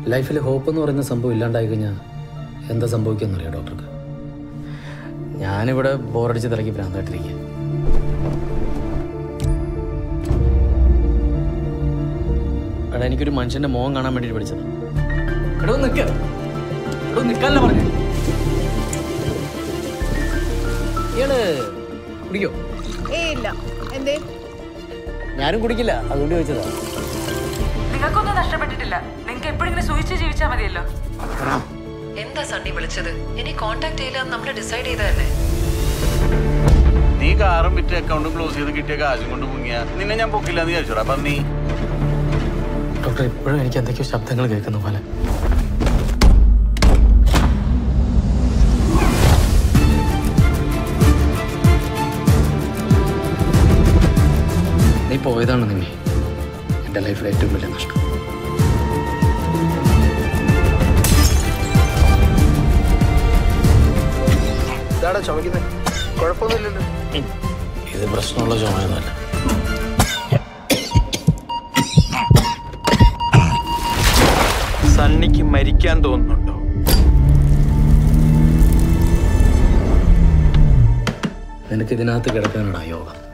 ലൈഫിൽ ഹോപ്പ് എന്ന് പറയുന്ന സംഭവം ഇല്ലാണ്ടായി കഴിഞ്ഞാൽ എന്താ സംഭവിക്കുമെന്നറിയാം ഡോക്ടർക്ക് ഞാനിവിടെ ബോറടിച്ച് തിളക്കി ഭ്രാന്തായിട്ടിരിക്കുക എടാ എനിക്കൊരു മനുഷ്യന്റെ മോഹം കാണാൻ വേണ്ടിയിട്ട് പഠിച്ചത് എടോ നിൽക്ക എടോ നിൽക്കാനല്ല പറഞ്ഞു ഇയാള് കുടിക്കോ ഏ ഇല്ല എന്തേ ഞാനും കുടിക്കില്ല അതുകൊണ്ട് ചോദിച്ചതാ നിങ്ങൾക്കൊന്നും നഷ്ടപ്പെട്ടിട്ടില്ല നിങ്ങൾക്ക് എപ്പോഴും ഇങ്ങനെ സൂഹിച്ച് ജീവിച്ചാൽ മതിയല്ലോ എന്താ സണ്ണി വിളിച്ചത് ഇനി കോണ്ടാക്ട് ചെയ്യില്ല നമ്മൾ ഡിസൈഡ് ചെയ്തതല്ലേ നീ കാറും വിറ്റ് അക്കൗണ്ടും ക്ലോസ് ചെയ്ത് കിട്ടിയ കാശും കൊണ്ട് മുങ്ങിയ നിന്നെ ഞാൻ പൊക്കില്ല എന്ന് വിചാരിച്ചോടാ അപ്പൊ നീ ഡോക്ടർ ഇപ്പോഴും എനിക്ക് എന്തൊക്കെയോ ശബ്ദങ്ങൾ കേൾക്കുന്ന പോലെ നീ പോയതാണ് നിന്നെ എൻ്റെ ലൈഫിലെ ഏറ്റവും വലിയ നഷ്ടം ഇതാടാ ചുമക്കുന്നത് കുഴപ്പമൊന്നുമില്ലല്ലോ ഇത് പ്രശ്നമുള്ള ചുമയൊന്നുമല്ല സണ്ണിക്ക് മരിക്കാൻ തോന്നുന്നുണ്ടോ നിനക്ക് ഇതിനകത്ത് കിടക്കാനാണ് യോഗ